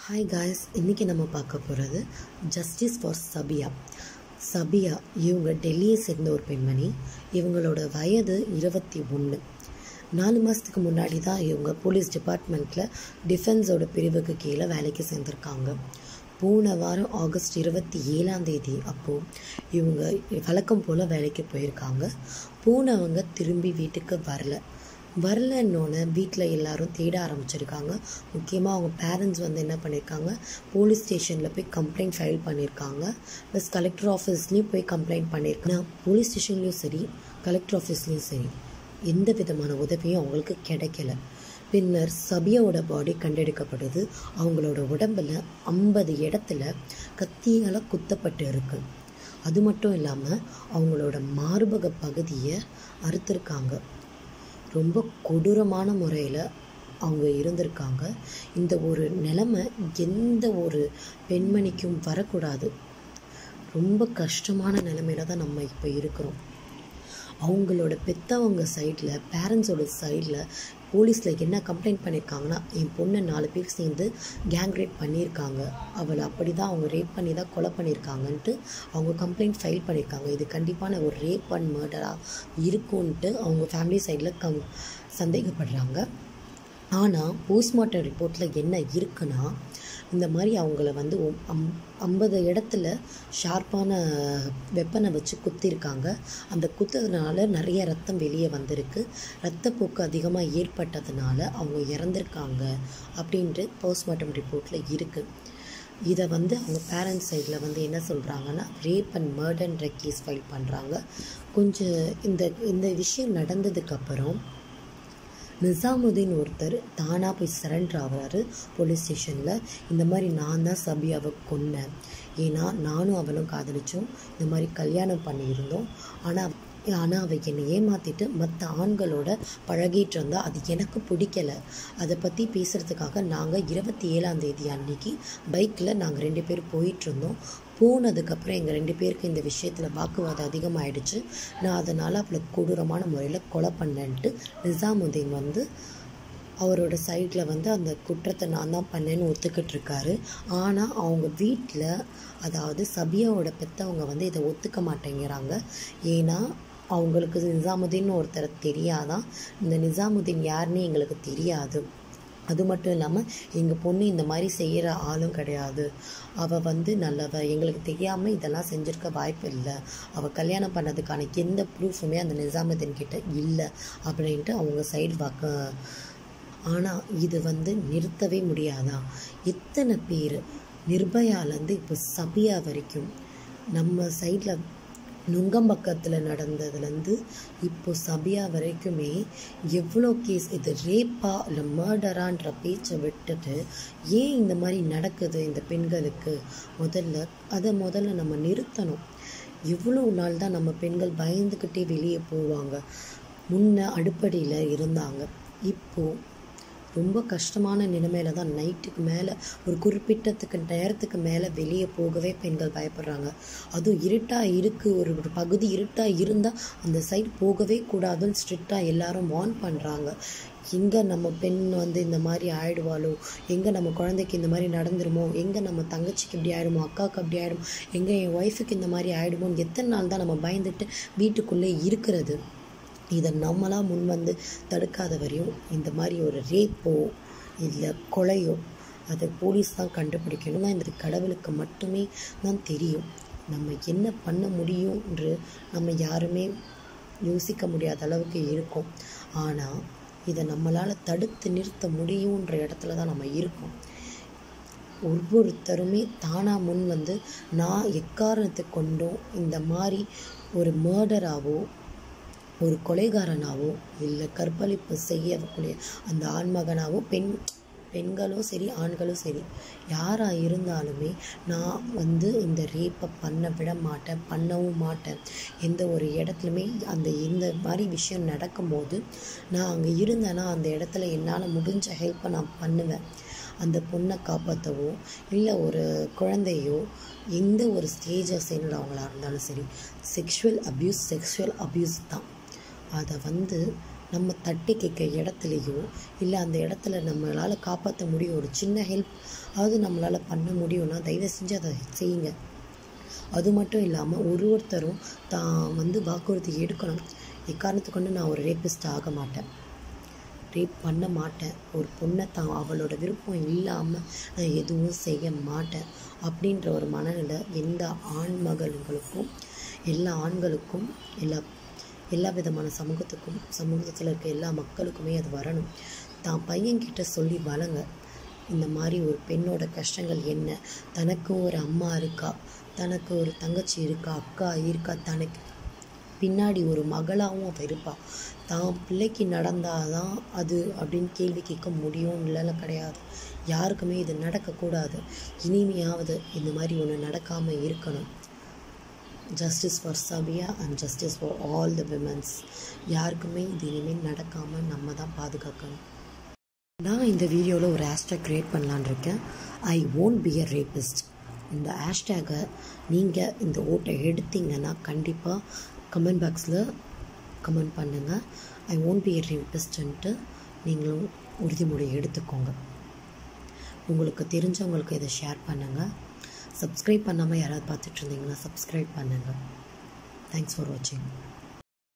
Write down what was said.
hi guys இன்றைக்கி நம்ம பார்க்க போகிறது ஜஸ்டிஸ் ஃபார் சபியா சபியா இவங்க டெல்லியை சேர்ந்த ஒரு பெண்மணி இவங்களோட வயது இருபத்தி ஒன்று நாலு மாதத்துக்கு முன்னாடி தான் இவங்க போலீஸ் டிபார்ட்மெண்ட்டில் டிஃபென்ஸோட பிரிவுக்கு கீழே வேலைக்கு சேர்ந்துருக்காங்க போன வாரம் ஆகஸ்ட் இருபத்தி ஏழாம் தேதி அப்போது இவங்க வழக்கம் போல் வேலைக்கு போயிருக்காங்க போனவங்க திரும்பி வீட்டுக்கு வரல வரலன்னொன்னே வீட்டில் எல்லாரும் தேட ஆரம்பிச்சிருக்காங்க முக்கியமாக அவங்க பேரண்ட்ஸ் வந்து என்ன பண்ணியிருக்காங்க போலீஸ் ஸ்டேஷனில் போய் கம்ப்ளைண்ட் ஃபைல் பண்ணியிருக்காங்க ப்ளஸ் கலெக்டர் ஆஃபீஸ்லேயும் போய் கம்ப்ளைண்ட் பண்ணியிருக்காங்க போலீஸ் ஸ்டேஷன்லேயும் சரி கலெக்டர் ஆஃபீஸ்லேயும் சரி எந்த விதமான உதவியும் அவங்களுக்கு கிடைக்கல பின்னர் சபியாவோட பாடி கண்டெடுக்கப்படுது அவங்களோட உடம்பில் ஐம்பது இடத்துல கத்தியால் குத்தப்பட்டு இருக்கு அது மட்டும் இல்லாமல் அவங்களோட மார்பக பகுதியை அறுத்திருக்காங்க ரொம்ப கொடூரமான முறையில் அவங்க இருந்திருக்காங்க இந்த ஒரு நிலைமை எந்த ஒரு பெண்மணிக்கும் வரக்கூடாது ரொம்ப கஷ்டமான நிலைமையில தான் நம்ம இப்போ இருக்கிறோம் அவங்களோட பெத்தவங்க சைடில் பேரண்ட்ஸோட சைடில் போலீஸில் என்ன கம்ப்ளைண்ட் பண்ணியிருக்காங்கன்னா என் பொண்ணை நாலு பேர் சேர்ந்து கேங் ரேப் பண்ணியிருக்காங்க அவளை அப்படி தான் அவங்க ரேப் பண்ணி தான் கொலை பண்ணியிருக்காங்கன்ட்டு அவங்க கம்ப்ளைண்ட் ஃபைல் பண்ணியிருக்காங்க இது கண்டிப்பான ஒரு ரேப் அண்ட் மர்டராக இருக்கும்ன்ட்டு அவங்க ஃபேமிலி சைடில் கம் சந்தேகப்படுறாங்க ஆனால் போஸ்ட்மார்ட்டம் ரிப்போர்ட்டில் என்ன இருக்குன்னா இந்த மாதிரி அவங்கள வந்து அம் ஐம்பது இடத்துல ஷார்ப்பான வெப்பனை வச்சு குத்திருக்காங்க அந்த குத்துறதுனால நிறைய ரத்தம் வெளியே வந்திருக்கு ரத்தப்போக்கு அதிகமாக ஏற்பட்டதுனால அவங்க இறந்துருக்காங்க அப்படின்ட்டு போஸ்ட்மார்ட்டம் ரிப்போர்ட்டில் இருக்குது இதை வந்து அவங்க பேரண்ட்ஸ் சைடில் வந்து என்ன சொல்கிறாங்கன்னா ரேப் அண்ட் மர்டர்ன்ற கேஸ் ஃபைல் பண்ணுறாங்க கொஞ்சம் இந்த இந்த விஷயம் நடந்ததுக்கப்புறம் நிசாமுதீன் ஒருத்தர் தானாக போய் சரண்டர் ஆகிறாரு போலீஸ் ஸ்டேஷனில் இந்த மாதிரி நான் தான் சபியாவை கொன்னேன் ஏன்னா நானும் அவளும் காதலிச்சோம் இந்த மாதிரி கல்யாணம் பண்ணியிருந்தோம் ஆனால் ஆனால் அவள் என்னை ஏமாற்றிட்டு மற்ற ஆண்களோட பழகிட்டு இருந்தால் அது எனக்கு பிடிக்கல அதை பற்றி பேசுகிறதுக்காக நாங்கள் இருபத்தி ஏழாம் தேதி அன்னைக்கு பைக்கில் நாங்கள் ரெண்டு பேரும் போயிட்டுருந்தோம் போனதுக்கப்புறம் எங்கள் ரெண்டு பேருக்கு இந்த விஷயத்தில் வாக்குவாதம் அதிகமாகிடுச்சு நான் அதனால் அவளை கொடூரமான முறையில் கொலை பண்ணேன்ட்டு நிசாமுதீன் வந்து அவரோட சைடில் வந்து அந்த குற்றத்தை நான் தான் பண்ணேன்னு ஒத்துக்கிட்டு இருக்காரு ஆனால் அவங்க வீட்டில் அதாவது சபியாவோட பெற்றவங்க வந்து இதை ஒத்துக்க மாட்டேங்கிறாங்க ஏன்னா அவங்களுக்கு நிசாமுதீன் ஒருத்தர் தெரியாதான் இந்த நிசாமுதீன் யாருன்னு எங்களுக்கு தெரியாது அது மட்டும் இல்லாமல் எங்கள் பொண்ணு இந்த மாதிரி செய்கிற ஆளும் கிடையாது அவள் வந்து நல்லவ எங்களுக்கு தெரியாமல் இதெல்லாம் செஞ்சுருக்க வாய்ப்பு இல்லை அவள் கல்யாணம் பண்ணதுக்கான எந்த ப்ரூஃபுமே அந்த நிசாமுதீன் கிட்ட இல்லை அப்படின்ட்டு அவங்க சைடு வாக்க ஆனால் இது வந்து நிறுத்தவே முடியாதா எத்தனை பேர் நிர்பயாலேருந்து இப்போ சபியா வரைக்கும் நம்ம சைடில் நுங்கம்பக்கத்தில் நடந்ததுலேருந்து இப்போ சபியா வரைக்குமே எவ்வளோ கேஸ் இது ரேப்பா இல்லை மர்டரான்ற பேச்சை விட்டுட்டு ஏன் இந்த மாதிரி நடக்குது இந்த பெண்களுக்கு முதல்ல அதை முதல்ல நம்ம நிறுத்தணும் எவ்வளோ நாள் தான் நம்ம பெண்கள் பயந்துக்கிட்டே வெளியே போவாங்க முன்ன அடுப்படியில் இருந்தாங்க இப்போது ரொம்ப கஷ்டமான நிலைமையில தான் நைட்டுக்கு மேலே ஒரு குறிப்பிட்டத்துக்கு நேரத்துக்கு மேலே வெளியே போகவே பெண்கள் பயப்படுறாங்க அதுவும் இருட்டாக இருக்குது ஒரு ஒரு பகுதி இருட்டாக இருந்தால் அந்த சைடு போகவே கூடாதுன்னு ஸ்ட்ரிக்டாக எல்லாரும் வார்ன் பண்ணுறாங்க எங்கே நம்ம பெண் வந்து இந்த மாதிரி ஆயிடுவாளோ எங்கே நம்ம குழந்தைக்கு இந்த மாதிரி நடந்துருமோ எங்கே நம்ம தங்கச்சிக்கு இப்படி ஆகிடுமோ அக்காவுக்கு அப்படி ஆகிடுமோ எங்கே என் ஒய்ஃபுக்கு இந்த மாதிரி ஆகிடுமோன்னு எத்தனை நாள் தான் நம்ம பயந்துட்டு வீட்டுக்குள்ளே இருக்கிறது இதை நம்மளாக முன் வந்து தடுக்காத வரையும் இந்த மாதிரி ஒரு ரேப்போ இல்லை கொலையோ அதை போலீஸ் தான் கண்டுபிடிக்கணும் தான் இந்த கடவுளுக்கு மட்டுமே தான் தெரியும் நம்ம என்ன பண்ண முடியும்ன்று நம்ம யாருமே யோசிக்க முடியாத அளவுக்கு இருக்கும் ஆனால் இதை நம்மளால் தடுத்து நிறுத்த முடியுன்ற இடத்துல தான் நம்ம இருக்கோம் ஒவ்வொருத்தருமே தானாக முன் வந்து நான் எக்காரணத்தை கொண்டும் இந்த மாதிரி ஒரு மர்டராகவோ ஒரு கொலைகாரனாவோ இல்லை கற்பழிப்பு செய்யக்கூடிய அந்த ஆண்மகனாவோ பெண் பெண்களோ சரி ஆண்களோ சரி யாராக இருந்தாலுமே நான் வந்து இந்த ரேப்பை பண்ண விட மாட்டேன் பண்ணவும் மாட்டேன் எந்த ஒரு இடத்துலையுமே அந்த இந்த மாதிரி விஷயம் நடக்கும்போது நான் அங்கே இருந்தேன்னா அந்த இடத்துல என்னால் முடிஞ்ச ஹெல்ப்பை நான் பண்ணுவேன் அந்த பொண்ணை காப்பாற்றவோ இல்லை ஒரு குழந்தையோ எந்த ஒரு ஸ்டேஜை சேர்ந்தவங்களாக இருந்தாலும் சரி செக்ஷுவல் அப்யூஸ் செக்ஷுவல் அப்யூஸ் தான் அதை வந்து நம்ம தட்டி கேட்க இடத்துலையோ இல்லை அந்த இடத்துல நம்மளால் காப்பாற்ற முடியும் ஒரு சின்ன ஹெல்ப் அதாவது நம்மளால் பண்ண முடியும்னா தயவு செஞ்சு அதை செய்யுங்க அது மட்டும் இல்லாமல் ஒரு ஒருத்தரும் தான் வந்து வாக்குறுதி எடுக்கணும் எக்காரணத்தை கொண்டு நான் ஒரு ரேப்பிஸ்ட் ஆக மாட்டேன் ரேப் பண்ண மாட்டேன் ஒரு பொண்ணை தான் அவளோட விருப்பம் இல்லாமல் நான் எதுவும் செய்ய மாட்டேன் அப்படின்ற ஒரு மனநிலை எந்த ஆண் மகளுங்களுக்கும் எல்லா ஆண்களுக்கும் எல்லா எல்லா விதமான சமூகத்துக்கும் சமூகத்தில் இருக்க எல்லா மக்களுக்குமே அது வரணும் தான் பையன்கிட்ட சொல்லி வளங்க இந்த மாதிரி ஒரு பெண்ணோட கஷ்டங்கள் என்ன தனக்கும் ஒரு அம்மா இருக்கா தனக்கு ஒரு தங்கச்சி இருக்கா அக்கா இருக்கா தனக்கு பின்னாடி ஒரு மகளாகவும் அவள் இருப்பாள் தான் பிள்ளைக்கு நடந்தாதான் அது அப்படின்னு கேள்வி கேட்க முடியும்லாம் கிடையாது யாருக்குமே இது நடக்கக்கூடாது இனிமையாவது இந்த மாதிரி ஒன்று நடக்காமல் இருக்கணும் justice for Sabiya and justice for all the womens யாருக்குமே இது இனிமேல் நடக்காமல் நம்ம தான் பாதுகாக்கணும் நான் இந்த வீடியோவில் ஒரு ஹேஷ்டேக் க்ரியேட் பண்ணலான் இருக்கேன் I won't be a rapist இந்த ஹேஷ்டேகை நீங்கள் இந்த ஓட்டை எடுத்தீங்கன்னா கண்டிப்பாக கமெண்ட் பாக்ஸில் கமெண்ட் பண்ணுங்கள் ஐ ஓன்ட் பி எ ரேபிஸ்ட்டுன்ட்டு நீங்களும் உறுதிமொழி எடுத்துக்கோங்க உங்களுக்கு தெரிஞ்சவங்களுக்கு இதை ஷேர் பண்ணுங்கள் சப்ஸ்கிரைப் பண்ணாமல் யாராவது பார்த்துட்டு இருந்தீங்கன்னா சப்ஸ்கிரைப் பண்ணுங்கள் தேங்க்ஸ் ஃபார் வாட்சிங்